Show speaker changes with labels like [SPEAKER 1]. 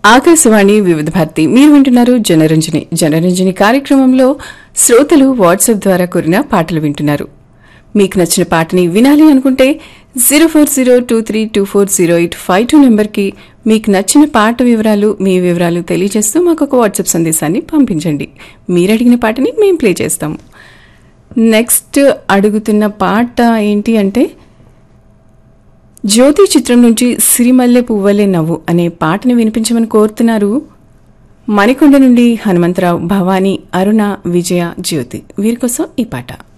[SPEAKER 1] ఆకాశవాణి వివిధ భారతి మీరు వింటున్నారు జనరంజని జనరంజని కార్యక్రమంలో శ్రోతలు వాట్సాప్ ద్వారా కోరిన పాటలు వింటున్నారు మీకు నచ్చిన పాటని వినాలి అనుకుంటే zero four zero two three two four zero eight five two నెంబర్కి మీకు నచ్చిన పాట వివరాలు మీ వివరాలు తెలియజేస్తూ మాకు ఒక వాట్సాప్ సందేశాన్ని పంపించండి మీరు అడిగిన పాటని మేము ప్లే చేస్తాము నెక్స్ట్ అడుగుతున్న పాట ఏంటి అంటే జ్యోతి చిత్రం నుంచి సిరిమల్లె పువ్వలే నవ్వు అనే పాటను వినిపించమని కోరుతున్నారు మణికొండ నుండి హనుమంతరావు భవానీ అరుణ విజయ జ్యోతి వీరి కోసం ఈ పాట